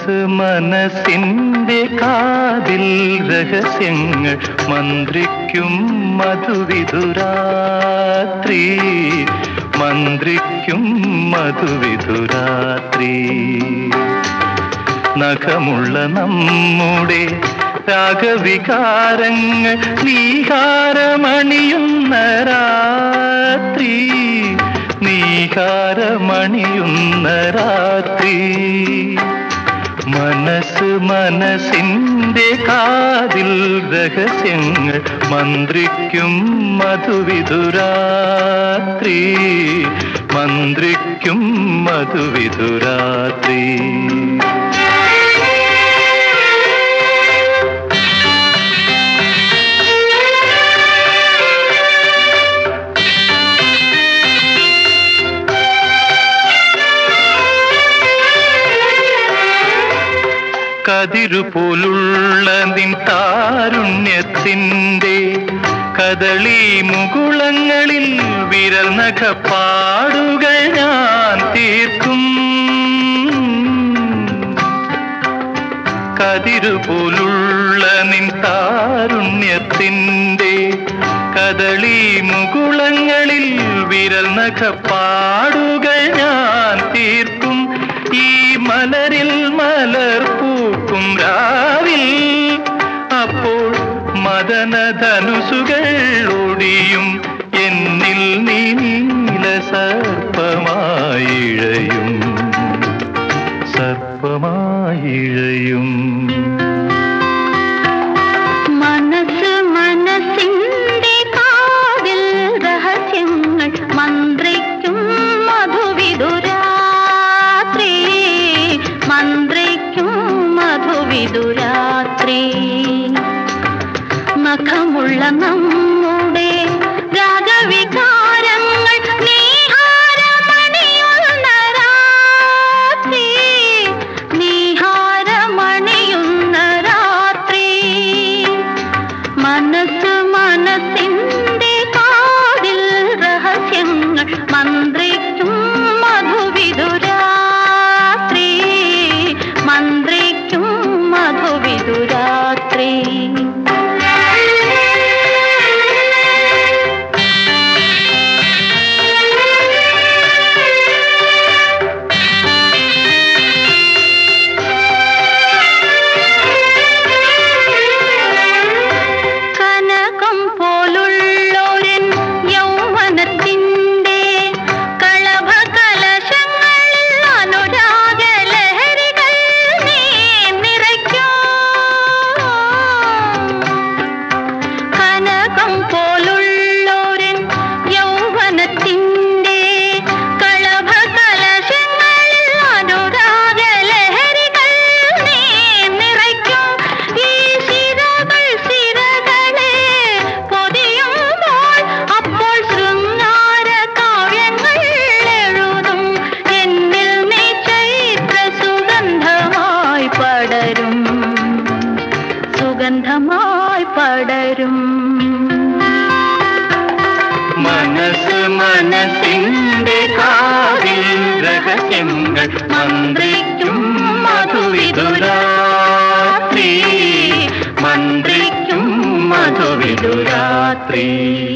മനസ്സ് മനസ്സിന്റെ കാതിൽ രഹസ്യങ്ങൾ മന്ത്രിക്കും മധുവിധുരാത്രി മന്ത്രിക്കും മധുവിധുരാത്രി നഖമുള്ള നമ്മുടെ രാഗവികാരങ്ങൾ നീഹാരമണിയുന്ന രാത്രി നീഹാരമണിയുന്ന രാത്രി മനസ്സ് മനസ്സിന്റെ കാതിൽ രഹസ്യങ്ങൾ മന്ത്രിക്കും മധുവിധുരാത്രി മന്ത്രിക്കും മധുവിധുരാത്രി കതിരു പോലുള്ള നിൻ താരുണ്യത്തിൻ്റെ കദളി മുകുളങ്ങളിൽ വിരൽ നഖപ്പാടുകൾ ഞാൻ തീർക്കും കതിരു പോലുള്ള നിൻ താരുണ്യത്തിൻ്റെ കദളി മുകുളങ്ങളിൽ വിരൽ നഖപ്പാടുകൾ ഞാൻ തീർക്കും ഈ മലരിൽ മലർ പൂക്കും രാവിൽ അപ്പോൾ മദനധനുസുകൾ ഒടിയും എന്നിൽ നീ നീല സർപ്പമായിഴയും സർപ്പമായിഴയും മനസ്സ് മനസ്സിന്റെ കാതിൽ രഹസ്യങ്ങൾ മന്ത്രിക്കും മധുവിധുരാത്രി മന്ത്രിക്കും മധുവിധുരാത്രി നഖമുള്ള നമ്മുടെ രാഗവികാരങ്ങൾ നീഹാരമണിയുന്ന രാത്രി നീഹാരമണിയുന്ന രാത്രി മനസ്സ് മനസ്സിന്റെ കാതിൽ രഹസ്യങ്ങൾ മന്ത്രിക്കും മധുവിധുരാത്രി മന്ത്രിക്കും മധുവിധുരാത്രി കനകം പോലുള്ളൊരൻ യൗവനത്തിൻ്റെ കളഭ കലശങ്ങളിൽ അനുരാഗലഹരികൾ നീ നിറയ്ക്കൂ കനകം പോലുള്ളൊരൻ യൗവനത്തിൻ്റെ കളഭ കലശങ്ങളിൽ അനുരാഗലഹരികൾ നീ നിറയ്ക്കും ഈ ശിരകൾ ശിരകളെ പൊതിയുമ്പോൾ അപ്പോൾ ശൃംഗാര കാവ്യങ്ങൾ എഴുതും എന്നിൽ നീ ചൈത്ര സുഗന്ധമായി പടരും സുഗന്ധമായി പടരും മനസ്സ് മനസ്സിന്റെ കാതിൽ രഹസ്യങ്ങൾ മന്ത്രിക്കും മധുവിധുരാത്രി മന്ത്രിക്കും മധുവിധുരാത്രി